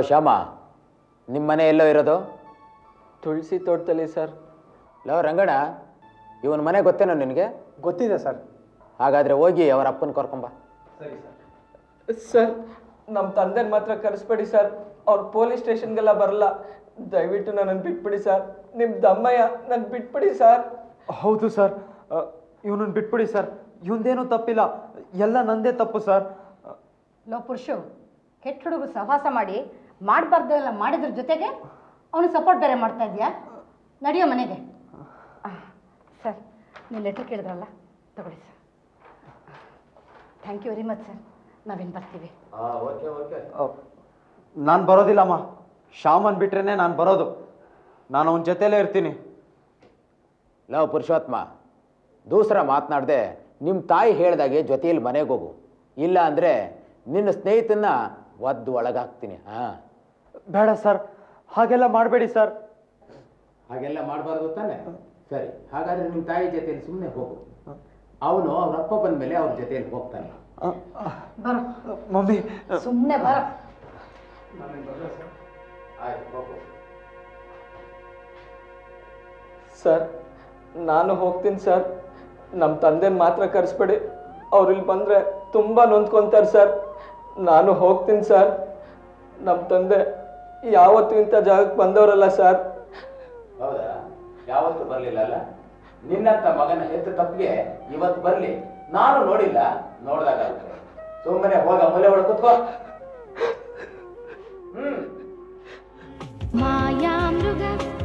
ಶ್ಯಾಮ ನಿಮ್ಮ ಮನೆ ಎಲ್ಲೋ ಇರೋದು ತುಳಸಿ ತೋಟದಲ್ಲಿ ಸರ್ ಲೋ ರಂಗಣ್ಣ ಇವನ ಮನೆ ಗೊತ್ತೇನೋ ನಿನಗೆ ಗೊತ್ತಿದೆ ಸರ್ ಹಾಗಾದರೆ ಹೋಗಿ ಅವರ ಅಪ್ಪನ ಕರ್ಕೊಂಬ ಸರ್ ನಮ್ಮ ತಂದೆನ ಮಾತ್ರ ಕರೆಸ್ಬೇಡಿ ಸರ್ ಅವ್ರು ಪೊಲೀಸ್ ಸ್ಟೇಷನ್ಗೆಲ್ಲ ಬರಲ್ಲ ದಯವಿಟ್ಟು ನನ್ನನ್ನು ಬಿಟ್ಬಿಡಿ ಸರ್ ನಿಮ್ಮ ದಮ್ಮಯ್ಯ ನನ್ನ ಬಿಟ್ಬಿಡಿ ಸರ್ ಹೌದು ಸರ್ ಇವನನ್ನು ಬಿಟ್ಬಿಡಿ ಸರ್ ಇವಂದೇನೂ ತಪ್ಪಿಲ್ಲ ಎಲ್ಲ ನಂದೇ ತಪ್ಪು ಸರ್ ಲೋ ಪುರುಷು ಕೆಟ್ಟ ಹುಡುಗ ಸಹವಾಸ ಮಾಡಿ ಮಾಡಬಾರ್ದೆಲ್ಲ ಮಾಡಿದ್ರ ಜೊತೆಗೆ ಅವನು ಸಪೋರ್ಟ್ ಬೇರೆ ಮಾಡ್ತಾ ಇದೆಯಾ ನಡೆಯೋ ಮನೆಗೆ ಸರ್ ನೀವು ಲೆಟ್ರ್ ಕೇಳಿದ್ರಲ್ಲ ತಗೊಳ್ಳಿ sir thank you very much sir ನಾವಿನ್ನು ಬರ್ತೀವಿ ನಾನು ಬರೋದಿಲ್ಲಮ್ಮ ಶ್ಯಾಮನ್ ಬಿಟ್ರೇನೆ ನಾನು ಬರೋದು ನಾನು ಅವನ ಜೊತೆಲೇ ಇರ್ತೀನಿ ಲವ್ ಪುರುಷೋತ್ಮ ದೂಸರ ಮಾತನಾಡದೆ ನಿಮ್ಮ ತಾಯಿ ಹೇಳ್ದಾಗೆ ಜೊತೆಯಲ್ಲಿ ಮನೆಗೆ ಹೋಗು ಇಲ್ಲ ಅಂದರೆ ನಿನ್ನ ಸ್ನೇಹಿತನ್ನ ಒದ್ದು ಒಳಗಾಕ್ತೀನಿ ಹಾಂ ಬೇಡ ಸರ್ ಹಾಗೆಲ್ಲ ಮಾಡಬೇಡಿ ಸರ್ ಹಾಗೆಲ್ಲ ಮಾಡಬಾರ್ದು ತಾನೆ ಸರಿ ಹಾಗಾದ್ರೆ ನಿಮ್ಮ ತಾಯಿ ಜೊತೆಯಲ್ಲಿ ಸುಮ್ಮನೆ ಹೋಗು ಅವನು ಅವನ ಅಪ್ಪ ಬಂದ ಮೇಲೆ ಅವ್ರ ಜೊತೆಯಲ್ಲಿ ಹೋಗ್ತಾನೆ ಬರೋ ಮಮ್ಮಿ ಸುಮ್ಮನೆ ಬರೋ ಆಯ್ತು ಹೋಗು ಸರ್ ನಾನು ಹೋಗ್ತೀನಿ ಸರ್ ನಮ್ಮ ತಂದೆನ ಮಾತ್ರ ಕರೆಸ್ಬೇಡಿ ಅವ್ರು ಇಲ್ಲಿ ಬಂದರೆ ತುಂಬ ನೊಂದ್ಕೊಂತಾರೆ ಸರ್ ನಾನು ಹೋಗ್ತೀನಿ ಸರ್ ನಮ್ಮ ತಂದೆ ಯಾವತ್ತೂ ಇಂಥ ಜಾಗಕ್ಕೆ ಬಂದವರಲ್ಲ ಸರ್ ಹೌದಾ ಯಾವತ್ತೂ ಬರಲಿಲ್ಲ ಅಲ್ಲ ನಿನ್ನಂತ ಮಗನ ಹೆತ್ತ ತಪ್ಪಿಗೆ ಇವತ್ತು ಬರಲಿ ನಾನು ನೋಡಿಲ್ಲ ನೋಡ್ದಾಗ ಸುಮ್ಮನೆ ಹೋಗ ಮೂಲೆ ಒಳಗೆ ಕುತ್ಕೋ ಹ್ಮ್ ಮಾಯಾಮೃಗ